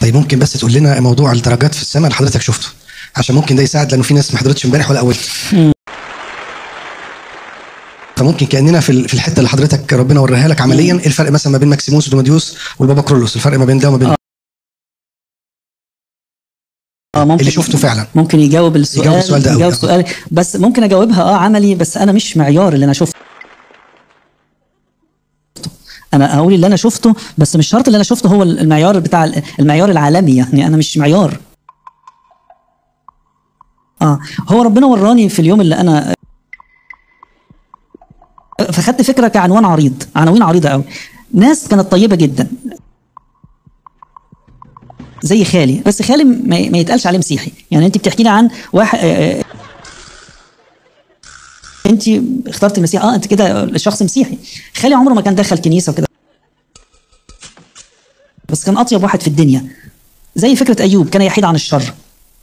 طيب ممكن بس تقول لنا موضوع الدرجات في السماء اللي حضرتك شفته عشان ممكن ده يساعد لانه في ناس ما حضرتش امبارح ولا اول فممكن كاننا في ال- في الحته اللي حضرتك ربنا وراها لك عمليا إيه الفرق مثلا ما بين ماكسيموس ودوماديوس والبابا كرولوس الفرق ما بين ده وما بين اه ممكن اللي شفته فعلا ممكن يجاوب السؤال يجاوب السؤال ده أوي. يجاوب السؤال بس ممكن اجاوبها اه عملي بس انا مش معيار اللي انا شفته انا هقول اللي انا شفته بس مش شرط اللي انا شفته هو المعيار بتاع المعيار العالمي يعني انا مش معيار اه هو ربنا وراني في اليوم اللي انا فخدت فكره كعنوان عريض عناوين عريضه قوي ناس كانت طيبه جدا زي خالي بس خالي ما ما يتقالش عليه مسيحي يعني انت بتحكي لي عن واحد آه، انت اخترت المسيح اه انت كده شخص مسيحي خالي عمره ما كان دخل كنيسه وكده بس كان اطيب واحد في الدنيا زي فكره ايوب كان يحيد عن الشر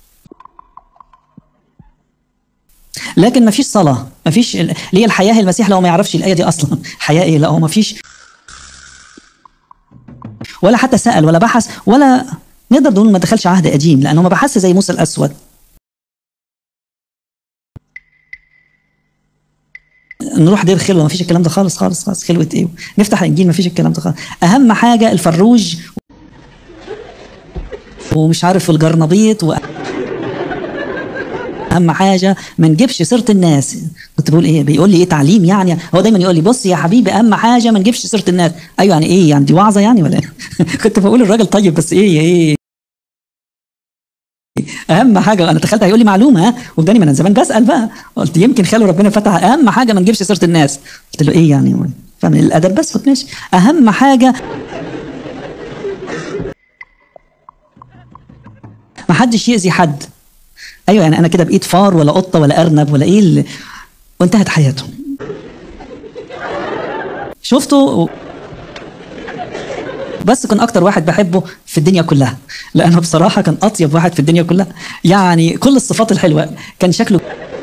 لكن ما فيش صلاه ما فيش اللي هي الحياه المسيح لو ما يعرفش الايه دي اصلا حياه ايه لا هو ما فيش ولا حتى سأل ولا بحث ولا نقدر نقول ما دخلش عهد قديم لأنه ما بحث زي موسى الأسود نروح دير خلوه ما فيش الكلام ده خالص خالص خالص خلوه ايه نفتح الانجيل ما فيش الكلام ده خالص اهم حاجه الفروج ومش عارف الجرنبيط و اهم حاجه ما نجيبش سيره الناس كنت بقول ايه بيقول لي ايه تعليم يعني هو دايما يقول لي بص يا حبيبي اهم حاجه ما نجيبش سيره الناس ايوه يعني ايه يعني دي وعظه يعني ولا ايه كنت بقول الراجل طيب بس ايه ايه اهم حاجه انا دخلت هيقول لي معلومه ها واداني من زمان بسال بقى قلت يمكن خلوا ربنا فتح اهم حاجه ما نجيبش سيره الناس قلت له ايه يعني فاهم الادب بس قلت ماشي اهم حاجه ما حدش يأذي حد ايوه يعني انا كده بقيت فار ولا قطه ولا ارنب ولا ايه اللي... وانتهت حياته شفته بس كان اكتر واحد بحبه في الدنيا كلها لانه بصراحه كان اطيب واحد في الدنيا كلها يعني كل الصفات الحلوه كان شكله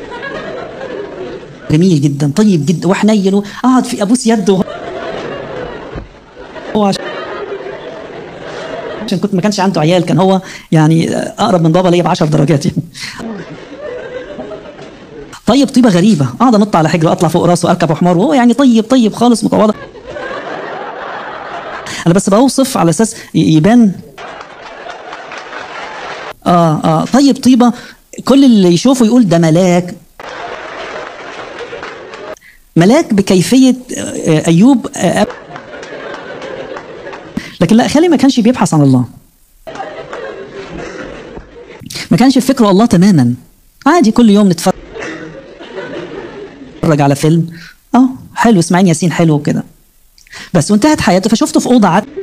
جميل جدا طيب جدا وحنين وقعد في ابوس يده هو عشان عشان كنت ما كانش عنده عيال كان هو يعني اقرب من بابا ليا ب 10 درجات يعني طيب طيبه غريبه اقعد انط على حجره اطلع فوق راسه اركب حمار وهو يعني طيب طيب خالص متواضع انا بس بوصف على اساس ي- يبان اه اه طيب طيبه كل اللي يشوفه يقول ده ملاك ملاك بكيفيه آه، ايوب آه، لكن لا خالي ما كانش بيبحث عن الله ما كانش في فكره الله تماما عادي كل يوم نتفرج على فيلم اه حلو اسماعيل ياسين حلو وكده بس وانتهت حياته فشفته في اوضه عتمه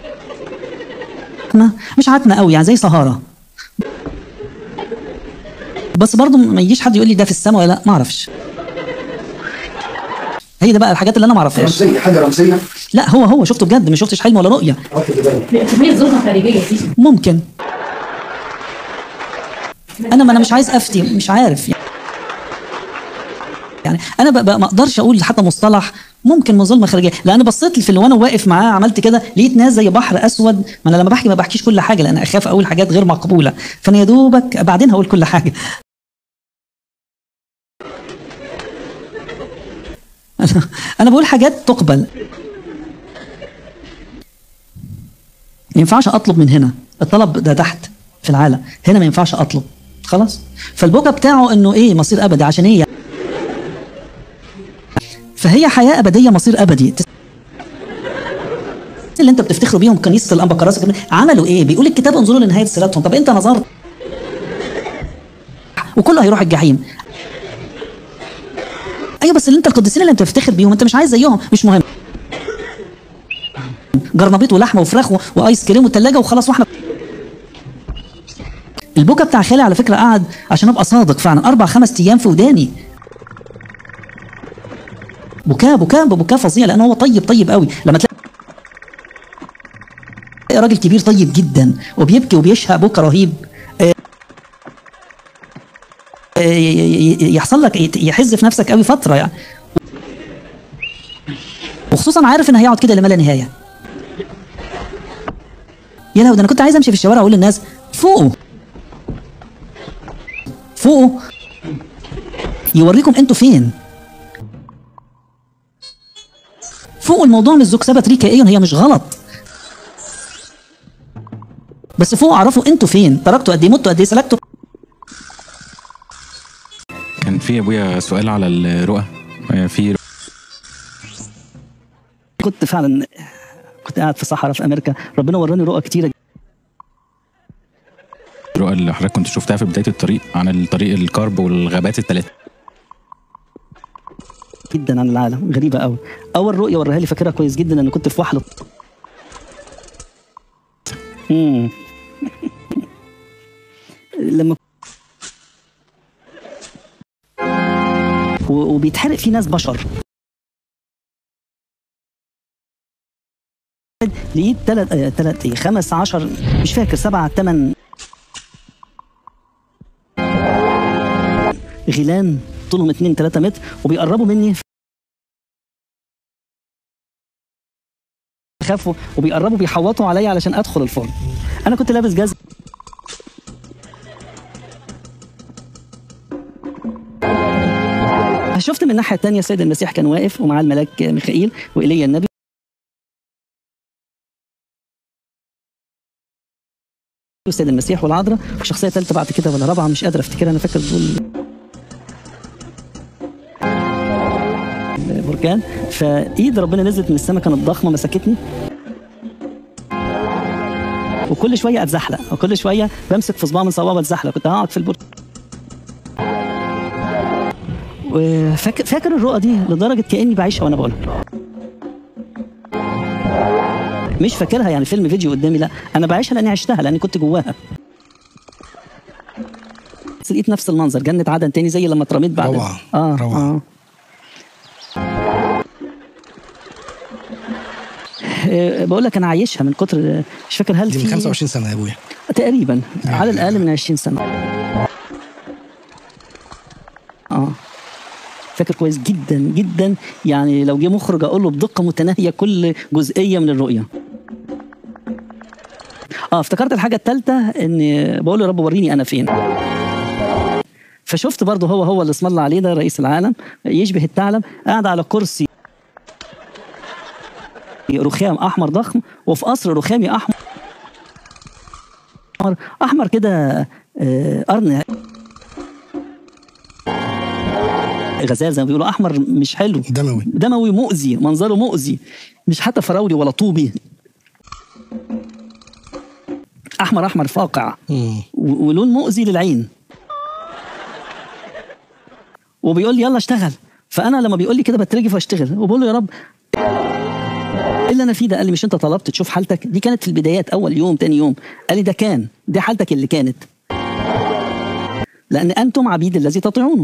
مش عتمه قوي يعني زي سهاره بس برضه ما يجيش حد يقول لي ده في السماء ولا لا ما اعرفش هي ده بقى الحاجات اللي انا ما اعرفهاش رمزيه حاجه رمزيه لا هو هو شفته بجد ما شفتش حلم ولا رؤيه هي ظروف خارجيه دي ممكن انا ما انا مش عايز افتي مش عارف يعني, يعني انا بقى ما اقدرش اقول حتى مصطلح ممكن مظلمه خارجيه لان انا بصيت في اللي وانا واقف معاه عملت كده لقيت ناس زي بحر اسود ما انا لما بحكي ما بحكيش كل حاجه لان اخاف اقول حاجات غير مقبوله فانا يا دوبك بعدين هقول كل حاجه أنا- انا بقول حاجات تقبل ما ينفعش اطلب من هنا الطلب ده تحت في العالم هنا ما ينفعش اطلب خلاص فالبكا بتاعه انه ايه مصير ابدي عشان ايه فهي حياه ابديه مصير ابدي اللي انت بتفتخروا بيهم كنيسه الانبا كراسه عملوا ايه بيقول الكتاب انظروا لنهايه سيرتهم طب انت نظرت وكله هيروح الجحيم ايوه بس اللي انت القديسين اللي انت بتفتخر بيهم انت مش عايز زيهم مش مهم جرنبيط ولحمه وفراخ و- وايس كريم وثلاجه وخلاص واحنا البكا بتاع خالي على فكره قعد عشان ابقى صادق فعلا اربع خمس ايام في وداني بكاء بكاء بكاء فظيع لان هو طيب طيب قوي لما تلاقي راجل كبير طيب جدا وبيبكي وبيشهق بكى رهيب آه، آه، ي- ي- يحصل لك يت- يحز في نفسك قوي فتره يعني وخصوصا عارف ان هيقعد كده لما لا نهايه يا لهوي ده انا كنت عايز امشي في الشوارع اقول للناس فوقوا فوقوا يوريكم انتوا فين فوق الموضوع مش ذكسبة تريكائيا هي مش غلط بس فوق اعرفوا انتوا فين تركتوا قد ايه متوا قد ايه سلكتوا كان في يا ابويا سؤال على الرؤى آه، في كنت فعلا كنت قاعد في صحراء في امريكا ربنا وراني رؤى كتيره الرؤى اللي حضرتك كنت شفتها في بدايه الطريق عن الطريق الكرب والغابات الثلاثه جدا عن العالم غريبه قوي اول رؤيه وريها لي فاكرها كويس جدا ان كنت في وحله امم لما و- وبيتحرق في ناس بشر لقيت تلات آه تلات ايه خمس عشر مش فاكر سبعة تمن غيلان طولهم 2 3 متر وبيقربوا مني خافوا وبيقربوا بيحوطوا عليا علشان ادخل الفرن انا كنت لابس جزم شفت من الناحيه الثانيه السيد المسيح كان واقف ومعاه الملاك ميخائيل وايليا النبي السيد المسيح والعذراء وشخصيه ثالثه بعد كده ولا رابعه مش قادر افتكرها انا فاكر دول بركان فايد ربنا نزلت من السماء كانت ضخمه مسكتني وكل شويه اتزحلق وكل شويه بمسك في صباع من صوابع اتزحلق كنت هقعد في البرج وفاكر فاكر الرؤى دي لدرجه كاني بعيشها وانا بقولها مش فاكرها يعني فيلم فيديو قدامي لا انا بعيشها لاني عشتها لاني كنت جواها بس لقيت نفس المنظر جنة عدن تاني زي لما اترميت بعد روعة. اه روعة. اه آه، بقول لك انا عايشها من كتر مش فاكر هل دي من في 25 سنه يا ابويا تقريبا على الاقل من 20 سنه اه فاكر كويس جدا جدا يعني لو جه مخرج اقول له بدقه متناهيه كل جزئيه من الرؤيه اه افتكرت الحاجه الثالثه ان بقول له يا رب وريني انا فين فشفت برضه هو هو اللي اسم الله عليه ده رئيس العالم يشبه الثعلب قاعد على كرسي رخام احمر ضخم وفي قصر رخامي احمر احمر كده آه، قرن غزال زي ما بيقولوا احمر مش حلو دموي دموي مؤذي منظره مؤذي مش حتى فراولي ولا طوبي احمر احمر فاقع مم. و- ولون مؤذي للعين وبيقول لي يلا اشتغل فانا لما بيقول لي كده بترجف واشتغل وبقول له يا رب ايه اللي انا فيه ده قال لي مش انت طلبت تشوف حالتك دي كانت في البدايات اول يوم تاني يوم قال لي ده كان دي حالتك اللي كانت لان انتم عبيد الذي تطيعونه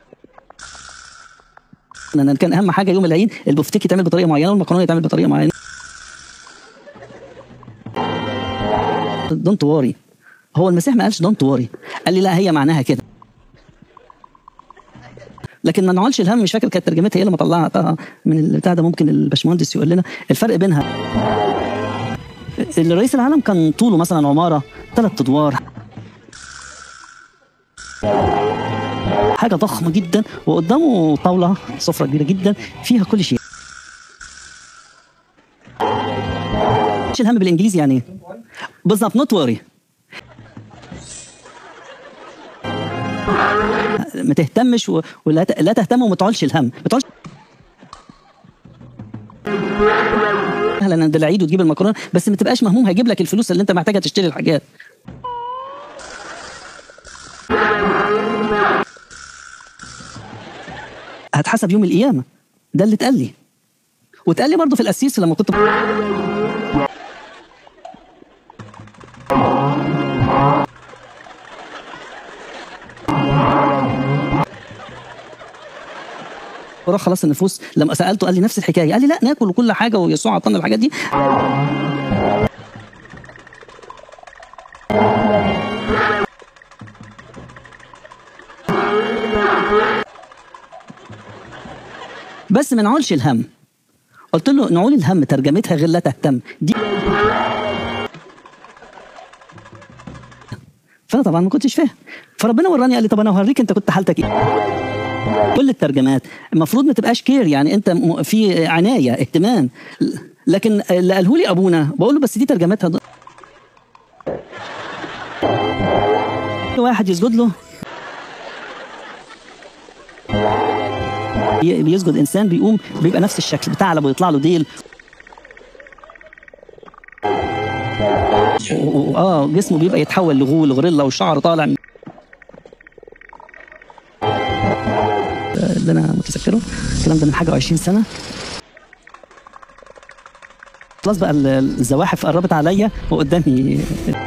لان كان اهم حاجه يوم العيد البفتيك يتعمل بطريقه معينه والمكرونه يتعمل بطريقه معينه دونت وري هو المسيح ما قالش دونت وري قال لي لا هي معناها كده لكن ما نعولش الهم مش فاكر كانت ترجمتها ايه لما طلعتها من البتاع ده ممكن الباشمهندس يقول لنا الفرق بينها الرئيس العالم كان طوله مثلا عماره ثلاث ادوار حاجه ضخمه جدا وقدامه طاوله سفره كبيره جدا فيها كل شيء مش الهم بالانجليزي يعني ايه بالظبط نوت وري ما تهتمش و... ولا ت... لا تهتم وما تعولش الهم ما تعولش لان ده العيد وتجيب المكرونه بس ما تبقاش مهموم هيجيب لك الفلوس اللي انت محتاجها تشتري الحاجات هتحسب يوم القيامه ده اللي اتقال لي واتقال لي برضه في القسيس لما كنت وراح خلاص النفوس لما سالته قال لي نفس الحكايه قال لي لا ناكل وكل حاجه ويسوع عطانا الحاجات دي بس ما نعولش الهم قلت له نعول الهم ترجمتها غير لا تهتم دي فانا طبعا ما كنتش فاهم فربنا وراني قال لي طب انا هوريك انت كنت حالتك ايه كل الترجمات المفروض ما تبقاش كير يعني انت م- في عنايه اهتمام لكن اللي قاله لي ابونا بقول له بس دي ترجمتها ض- واحد يسجد له بي- بيسجد انسان بيقوم بيبقى نفس الشكل بتعلب ويطلع له ديل و- و- اه جسمه بيبقى يتحول لغول غوريلا وشعر طالع من اللي انا متذكره الكلام ده من حاجه و20 سنه خلاص بقى ال- الزواحف قربت عليا وقدامي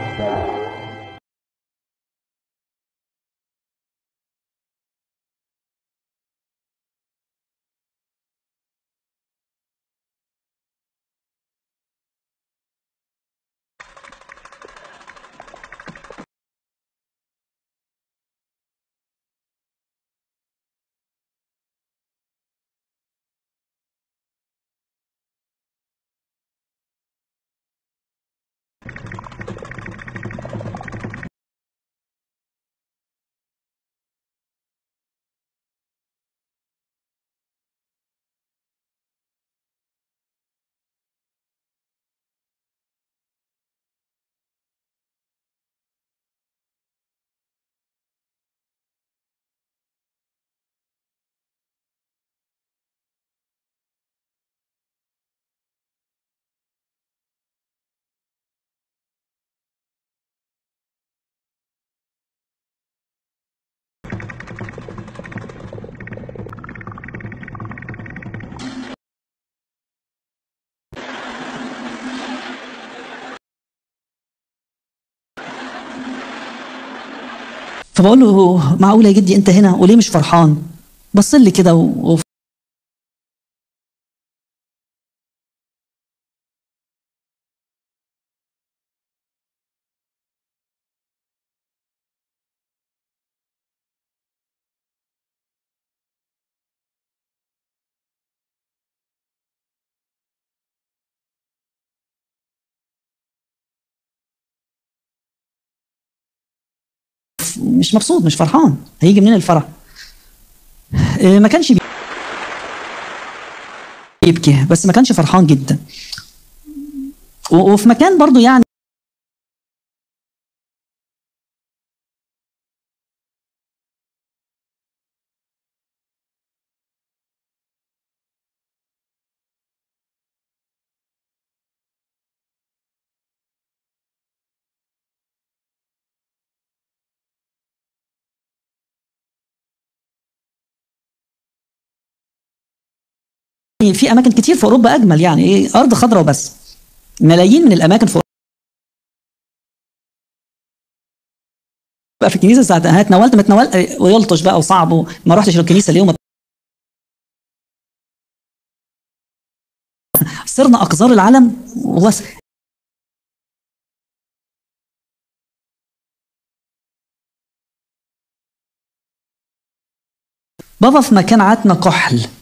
فبقول له معقوله يا جدي انت هنا وليه مش فرحان بص لي كده و... و... مش مبسوط مش فرحان هيجي منين الفرح آه، ما كانش بي- بيبكي بس ما كانش فرحان جدا و- وفي مكان برضو يعني في اماكن كتير في اوروبا اجمل يعني ايه ارض خضراء وبس ملايين من الاماكن في بقى في الكنيسه ساعه ها اتناولت ما اتناولت ويلطش بقى وصعب وما رحتش الكنيسه اليوم صرنا اقذار العالم وبس بابا في مكان عتنا كحل